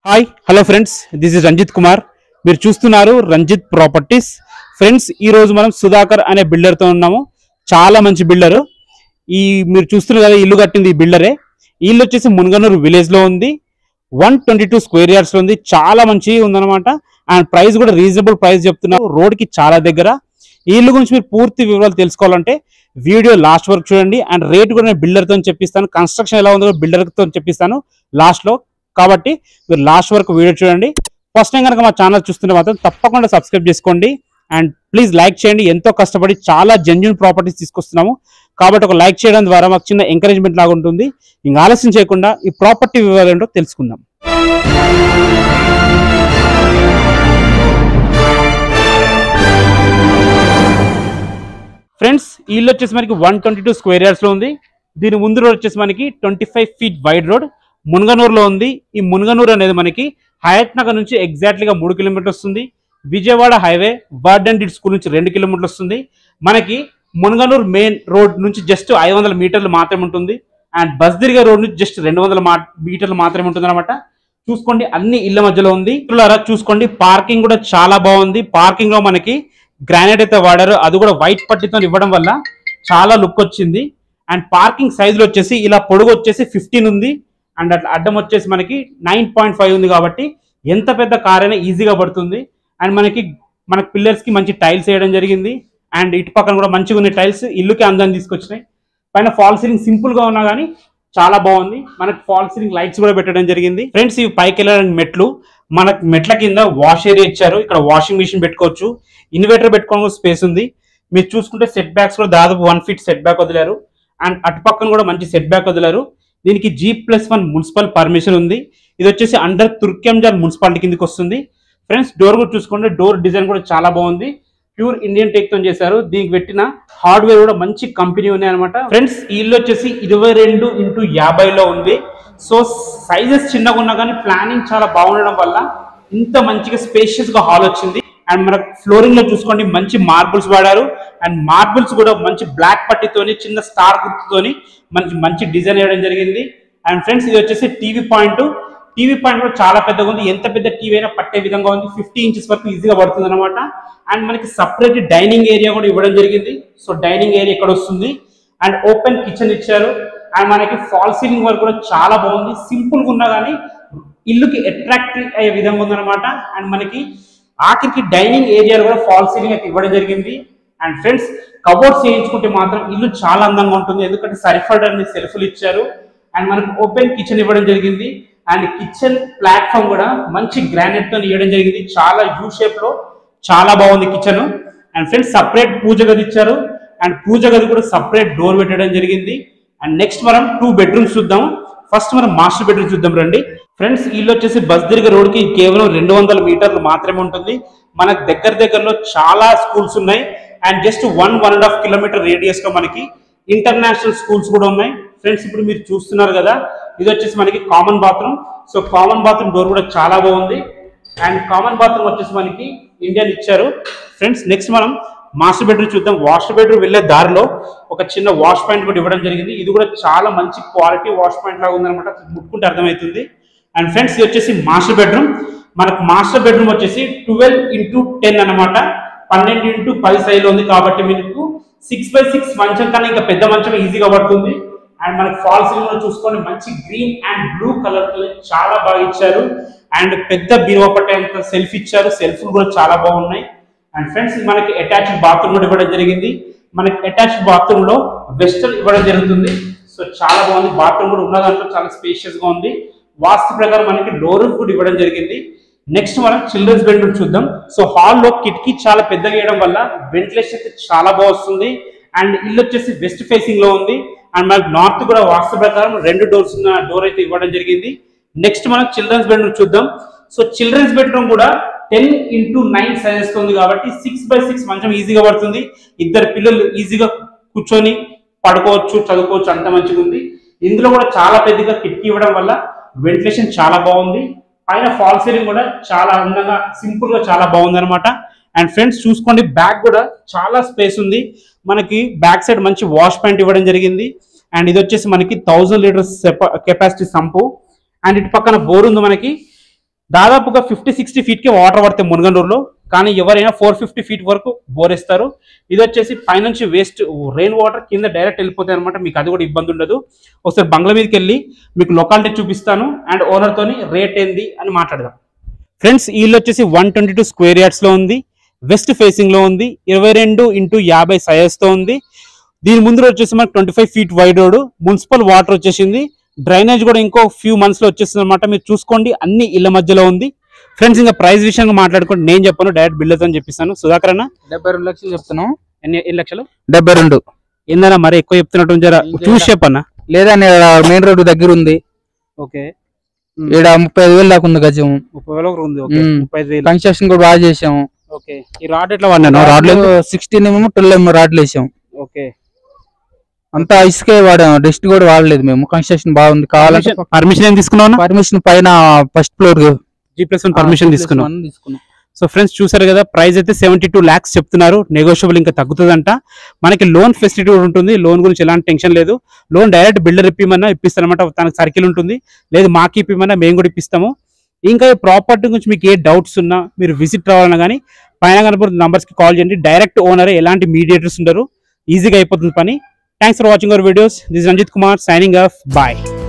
Hi hello friends this is Ranjith Kumar మీరు చూస్తున్నారు Ranjith properties friends ఈ రోజు మనం సుధాకర్ అనే builder తో ఉన్నాము చాలా మంచి బిల్డర్ ఈ మీరు చూస్తున్నారు కదా ఇల్లు కట్టింది ఈ బిల్డరే ఈ ఇల్లు వచ్చేసి మునగనూరు విలేజ్ లో ఉంది one twenty two square yards లో ఉంది చాలా మంచి ఉందన్నమాట అండ్ ప్రైస్ కూడా రీజనబుల్ ప్రైస్ చెప్తున్నారు రోడ్ కి చాలా దగ్గర ఈ ఇల్లు గురించి మీరు పూర్తి వివరాలు తెలుసుకోవాలంటే వీడియో లాస్ట్ వరకు చూడండి అండ్ రేట్ కూడా నేను builder తో చెప్పిస్తాను కన్స్ట్రక్షన్ ఎలా ఉందో builder తో చెప్పిస్తాను లాస్ట్ లో కాబట్టి మీరు లాస్ట్ వరకు వీడియో చూడండి ఫస్ట్ టైం కనుక మా ఛానల్ చూస్తుంటే మాత్రం తప్పకుండా సబ్స్క్రైబ్ చేసుకోండి అండ్ ప్లీజ్ లైక్ చేయండి ఎంతో కష్టపడి చాలా జెన్యున్ ప్రాపర్టీస్ తీసుకొస్తున్నాము కాబట్టి ఒక లైక్ చేయడం ద్వారా మాకు చిన్న ఎంకరేజ్మెంట్ లాగా ఉంటుంది ఇంకా ఆలస్యం చేయకుండా ఈ ప్రాపర్టీ వివరాలు ఏంటో తెలుసుకుందాం ఫ్రెండ్స్ ఈ ఇల్లు వచ్చేసి మనకి one twenty two square yards లో ఉంది దీని ముందు రోడ్ వచ్చేసి మనకి twenty five feet wide road మునగనూరులో ఉంది ఈ మునగనూరు అనేది మనకి హయత్ నగర్ నుంచి ఎగ్జాక్ట్లీగా మూడు కిలోమీటర్ వస్తుంది విజయవాడ హైవే వర్డన్ డిడ్ స్కూల్ నుంచి రెండు కిలోమీటర్లు వస్తుంది మనకి మునగనూరు మెయిన్ రోడ్ నుంచి జస్ట్ ఐదు వందల మీటర్లు మాత్రమే ఉంటుంది అండ్ బస్దిరిగా రోడ్ నుంచి జస్ట్ రెండు వందల మా మీటర్లు మాత్రమే ఉంటుంది అనమాట చూసుకోండి అన్ని ఇళ్ళ మధ్యలో ఉంది ఇట్లా చూసుకోండి పార్కింగ్ కూడా చాలా బాగుంది పార్కింగ్ లో మనకి గ్రానైట్ అయితే వాడారు అది కూడా వైట్ పట్టితో ఇవ్వడం వల్ల చాలా లుక్ వచ్చింది అండ్ పార్కింగ్ సైజులో వచ్చేసి ఇలా పొడుగు వచ్చేసి ఫిఫ్టీన్ ఉంది అండ్ అట్లా అడ్డం వచ్చేసి మనకి నైన్ పాయింట్ ఫైవ్ ఉంది కాబట్టి ఎంత పెద్ద కార్ అయినా ఈజీగా పడుతుంది అండ్ మనకి మనకి పిల్లర్స్ కి మంచి టైల్స్ వేయడం జరిగింది అండ్ ఇటు పక్కన కూడా మంచిగా ఉన్న టైల్స్ ఇల్లుకి అందాన్ని తీసుకొచ్చినాయి పైన ఫాల్ సీలింగ్ సింపుల్ గా ఉన్నా కానీ చాలా బాగుంది మనకి ఫాల్ సీలింగ్ లైట్స్ కూడా పెట్టడం జరిగింది ఫ్రెండ్స్ ఇవి పైకి వెళ్ళడానికి మెట్లు మనకి మెట్ల కింద వాష్ ఏరియా ఇచ్చారు ఇక్కడ వాషింగ్ మిషన్ పెట్టుకోవచ్చు ఇన్వర్టర్ పెట్టుకోవడానికి స్పేస్ ఉంది మీరు చూసుకుంటే సెట్ బ్యాక్స్ కూడా దాదాపు వన్ ఫీట్ సెట్ బ్యాక్ వదిలారు అండ్ అటు పక్కన కూడా మంచి సెట్ బ్యాక్ వదిలారు దీనికి G plus one municipal permission ఉంది ఇది వచ్చేసి అండర్ తుర్కెంజాల్ మున్సిపాలిటీ కిందకి వస్తుంది ఫ్రెండ్స్ డోర్ కూడా చూసుకోండి డోర్ డిజైన్ కూడా చాలా బాగుంది ప్యూర్ ఇండియన్ టెక్ తో చేశారు దీనికి పెట్టిన హార్డ్వేర్ కూడా మంచి కంపెనీ ఉన్నాయి అనమాట ఫ్రెండ్స్ ఈ ఇల్లు వచ్చేసి ఇరవై రెండు ఇంటూ యాభైలో ఉంది సో సైజెస్ చిన్నగా ఉన్నా కానీ ప్లానింగ్ చాలా బాగుండడం వల్ల ఇంత మంచిగా స్పేషియస్ గా హాల్ వచ్చింది అండ్ మన ఫ్లోరింగ్ లో చూసుకోండి మంచి మార్బుల్స్ వాడారు అండ్ మార్బుల్స్ కూడా మంచి బ్లాక్ పట్టితోని చిన్న స్టార్ గుర్తుతోని మంచి మంచి డిజైన్ వేయడం జరిగింది అండ్ ఫ్రెండ్స్ ఇది వచ్చేసి టీవీ పాయింట్ టీవీ పాయింట్ కూడా చాలా పెద్దగా ఉంది ఎంత పెద్ద టీవీ అయినా పట్టే విధంగా ఉంది ఫిఫ్టీ ఇంచెస్ వరకు ఈజీగా పడుతుంది అనమాట అండ్ మనకి సపరేట్ డైనింగ్ ఏరియా కూడా ఇవ్వడం జరిగింది సో డైనింగ్ ఏరియా ఇక్కడ వస్తుంది అండ్ ఓపెన్ కిచెన్ ఇచ్చారు అండ్ మనకి ఫాల్ సీలింగ్ వర్క్ కూడా చాలా బాగుంది సింపుల్ గా ఉన్నా కానీ ఇల్లుకి అట్రాక్టివ్ అయ్యే విధంగా ఉందన్నమాట అండ్ మనకి ఆఖరికి డైనింగ్ ఏరియా కూడా ఫాల్ సీలింగ్ అయితే ఇవ్వడం జరిగింది అండ్ ఫ్రెండ్స్ కబోర్డ్స్ చేయించుకుంటే మాత్రం ఇల్లు చాలా అందంగా ఉంటుంది ఎందుకంటే సరిఫడ్ అనే సెల్ఫ్లు ఇచ్చారు అండ్ మనకు ఓపెన్ కిచెన్ ఇవ్వడం జరిగింది అండ్ కిచెన్ ప్లాట్ఫామ్ కూడా మంచి గ్రానైట్ తో ఇవ్వడం జరిగింది చాలా యూ షేప్ లో చాలా బాగుంది కిచెన్ అండ్ ఫ్రెండ్స్ సపరేట్ పూజ గది ఇచ్చారు అండ్ పూజ గది కూడా సపరేట్ డోర్ పెట్టడం జరిగింది అండ్ నెక్స్ట్ మనం టూ బెడ్రూమ్స్ చూద్దాం ఫస్ట్ మనం మాస్టర్ బెడ్రూమ్ చూద్దాం రండి ఫ్రెండ్స్ ఇల్లు వచ్చేసి బస్దిరిగ రోడ్ కి కేవలం రెండు వందల మీటర్లు మాత్రమే ఉంటుంది మనకు దగ్గర దగ్గరలో చాలా స్కూల్స్ ఉన్నాయి and just one one and half kilometer radius లో మనకి ఇంటర్నేషనల్ స్కూల్స్ కూడా ఉన్నాయి ఫ్రెండ్స్ ఇప్పుడు మీరు చూస్తున్నారు కదా ఇది వచ్చేసి మనకి common bathroom so common bathroom door కూడా చాలా బాగుంది అండ్ కామన్ బాత్రూమ్ వచ్చేసి మనకి ఇండియన్ ఇచ్చారు ఫ్రెండ్స్ నెక్స్ట్ మనం మాస్టర్ బెడ్రూమ్ చూద్దాం వాష్ బెడ్రూమ్ వెళ్ళే దారిలో ఒక చిన్న వాష్ పాయింట్ కూడా ఇవ్వడం జరిగింది ఇది కూడా చాలా మంచి క్వాలిటీ వాష్ పాయింట్ లాగా ఉందన్నమాట ముట్టుకుంటే అర్థమవుతుంది అండ్ ఫ్రెండ్స్ ఇది వచ్చేసి మాస్టర్ బెడ్రూమ్ మనకు మాస్టర్ బెడ్రూమ్ వచ్చేసి ట్వెల్వ్ ఇంటూ టెన్ అనమాట పన్నెండు ఇంటూ పది సైజులో ఉంది కాబట్టి మీకు సిక్స్ బై సిక్స్ మంచం కన్నా ఇంకా పెద్ద మంచం ఈజీగా పడుతుంది అండ్ మనకి ఫాల్ సీలింగ్ లో చూసుకొని మంచి గ్రీన్ అండ్ బ్లూ కలర్ తో చాలా బాగా ఇచ్చారు అండ్ పెద్ద బీరువా పట్టేంత సెల్ఫ్ ఇచ్చారు సెల్ఫ్ కూడా చాలా బాగున్నాయి అండ్ ఫ్రెండ్స్ మనకి అటాచ్డ్ బాత్రూమ్ కూడా ఇవ్వడం జరిగింది మనకి అటాచ్డ్ బాత్రూమ్ లో వెస్టర్న్ ఇవ్వడం జరుగుతుంది సో చాలా బాగుంది బాత్రూమ్ కూడా ఉన్న దాంట్లో చాలా స్పేషియస్ గా ఉంది వాస్తు ప్రకారం మనకి డోర్ కూడా ఇవ్వడం జరిగింది నెక్స్ట్ మనం చిల్డ్రన్స్ బెడ్రూమ్ చూద్దాం సో హాల్లో కిటికీ చాలా పెద్దగా వేయడం వల్ల వెంటిలేషన్ అయితే చాలా బాగా వస్తుంది అండ్ ఇల్లు వచ్చేసి వెస్ట్ ఫేసింగ్ లో ఉంది అండ్ మనకి నార్త్ కూడా వాస్తు ప్రకారం రెండు డోర్స్ ఉన్న డోర్ అయితే ఇవ్వడం జరిగింది నెక్స్ట్ మనం చిల్డ్రన్స్ బెడ్రూమ్ చూద్దాం సో చిల్డ్రన్స్ బెడ్రూమ్ కూడా టెన్ ఇంటూ నైన్ సైజెస్ ఉంది కాబట్టి సిక్స్ బై సిక్స్ మంచం ఈజీగా పడుతుంది ఇద్దరు పిల్లలు ఈజీగా కూర్చొని పడుకోవచ్చు చదువుకోవచ్చు అంత మంచిగా ఉంది ఇందులో కూడా చాలా పెద్దగా కిటికీ ఇవ్వడం వల్ల వెంటిలేషన్ చాలా బాగుంది పైన ఫాల్ సీలింగ్ కూడా చాలా అందంగా సింపుల్ గా చాలా బాగుంది అనమాట అండ్ ఫ్రెండ్స్ చూసుకోండి బ్యాక్ కూడా చాలా స్పేస్ ఉంది మనకి బ్యాక్ సైడ్ మంచి వాష్ పాయింట్ ఇవ్వడం జరిగింది అండ్ ఇది వచ్చేసి మనకి thousand litres capacity sump and ఇటు పక్కన బోర్ ఉంది మనకి దాదాపుగా ఫిఫ్టీ సిక్స్టీ ఫీట్కి వాటర్ పడతాయి మునగనూరులో కానీ ఎవరైనా ఫోర్ ఫిఫ్టీ ఫీట్ వరకు బోరేస్తారు ఇది వచ్చేసి పైనుంచి వేస్ట్ రెయిన్ వాటర్ కింద డైరెక్ట్ వెళ్ళిపోతాయి అనమాట మీకు అది కూడా ఇబ్బంది ఉండదు ఒకసారి బంగ్లా మీదకి వెళ్ళి మీకు లొకాలిటీ చూపిస్తాను అండ్ ఓనర్ తోని రేట్ ఏంది అని మాట్లాడదాం ఫ్రెండ్స్ ఈ ఇల్లు వచ్చేసి one twenty two square yards లో ఉంది వెస్ట్ ఫేసింగ్ లో ఉంది ఇరవై రెండు ఇంటూ యాభై సైజ్ తో ఉంది దీని ముందు వచ్చేసి మనకి twenty five feet wide road municipal water వచ్చేసింది డ్రైనేజ్ కూడా ఇంకో ఫ్యూ మంత్స్ లో వచ్చేస్తుంది అనమాట మీరు చూసుకోండి అన్ని ఇళ్ళ మధ్యలో ఉంది ఫ్రెండ్స్ ఇంకా ప్రైస్ విషయంగా మాట్లాడుకుంటే నేను చెప్పాను డైరెక్ట్ బిల్డర్తో అని చెప్పిస్తాను సుధాకర్ అన్న డెబ్బై రెండు లక్షలు చెప్తున్నాం ఎన్ని ఎన్ని లక్షలు డెబ్బై రెండు ఏందన్నా మరి ఎక్కువ చెప్తున్నట్టు జర చూసి చెప్పన్నా లేదా మెయిన్ రోడ్డు దగ్గర ఉంది ఓకే ఈడ ముప్పై ఐదు వేలు దాకా ఉంది గజం ముప్పై వేల ఉంది ఓకే మ్మ్. ముప్పై ఐదు వేలు కన్స్ట్రక్షన్ కూడా బాగా చేసాము ఓకే ఈ రాడ్ ఎట్లా వాడినాను రాడ్లు సిక్స్టీన్ ఏమో ట్వెల్వ్ ఏమో రాడ్లు వేసాం ఓకే అంతా ఇసుకే వాడాము డస్ట్ కూడా వాడలేదు మేము కన్స్ట్రక్షన్ బాగుంది కావాలంటే పర్మిషన్ ఏం తీసుకున్నావు పర్మిషన్ పైన first floor G plus one permission తీసుకున్నాం తీసుకున్నాం సో ఫ్రెండ్స్ చూసారు కదా ప్రైస్ అయితే సెవెంటీ టూ ల్యాక్స్ చెప్తున్నారు నెగోషియబుల్ ఇంకా తగ్గుతుందంట మనకి లోన్ ఫెసిలిటీ కూడా ఉంటుంది లోన్ గురించి ఎలాంటి టెన్షన్ లేదు లోన్ డైరెక్ట్ బిల్డర్ ఇప్పిమన్నా ఇప్పిస్తారనమాట తనకు సర్కిల్ ఉంటుంది లేదు మాకు ఇప్పిమన్నా మేము కూడా ఇప్పిస్తాము ఇంకా ఈ ప్రాపర్టీ గురించి మీకు ఏ డౌట్స్ ఉన్నా మీరు విజిట్ రావాలన్నా కానీ పైన కనబడుతున్న నంబర్స్కి కాల్ చేయండి డైరెక్ట్ ఓనర్ ఎలాంటి మీడియేటర్స్ ఉండరు ఈజీగా అయిపోతుంది పని thanks for watching our videos this Ranjith Kumar signing off bye